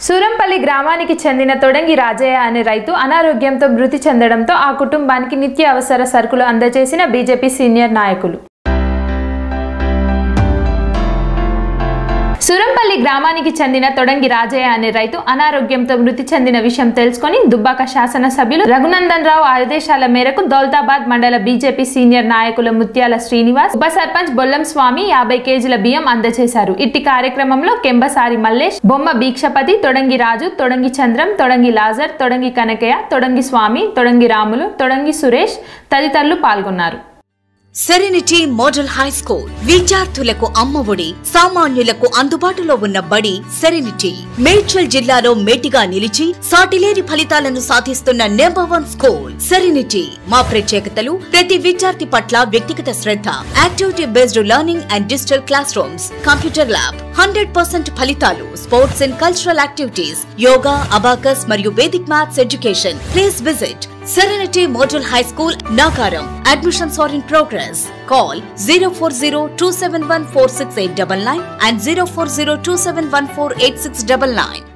సూరంపల్లి గ్రామానికి చెందిన తొడంగి రాజయ్య అనే రైతు అనారోగ్యంతో మృతి చెందడంతో ఆ కుటుంబానికి నిత్య అవసర సరుకులు అందజేసిన బీజేపీ సీనియర్ నాయకులు సూరంపల్లి గ్రామానికి చెందిన తొడంగి రాజయ్య అనే రైతు అనారోగ్యంతో మృతి చెందిన విషయం తెలుసుకొని దుబ్బాక శాసనసభ్యులు రఘునందన్ రావు ఆదేశాల మేరకు దౌలతాబాద్ మండల బీజేపీ సీనియర్ నాయకుల ముత్యాల శ్రీనివాస్ ఉప సర్పంచ్ బొల్లం స్వామి యాభై కేజీల బియ్యం అందజేశారు ఇట్టి కార్యక్రమంలో కెంబసారి మల్లేష్ బొమ్మ భీక్షపతి తొడంగి రాజు తొడంగి చంద్రం తొడంగి లాజర్ తొడంగి కనకయ్య తొడంగి స్వామి తొడంగి రాములు తొడంగి సురేష్ తదితరులు పాల్గొన్నారు సెరెనిటీ మోడల్ హై స్కూల్ విద్యార్థులకు అమ్మఒడి సామాన్యులకు అందుబాటులో ఉన్న బడి సెరెనిటీ మేడ్చల్ జిల్లాలో మేటిగా నిలిచి సాటిలేని ఫలితాలను సాధిస్తున్న నెంబర్ వన్ స్కూల్ సెరెనిటీ మా ప్రత్యేకతలు ప్రతి విద్యార్థి పట్ల వ్యక్తిగత శ్రద్ధ activity based learning and digital classrooms computer lab hundred percent ఫలితాలు sports and cultural activities yoga abacus మరియు Vedic maths education please visit Serenity Model High School, Nagaram. Admissions are in progress. Call 040 and 040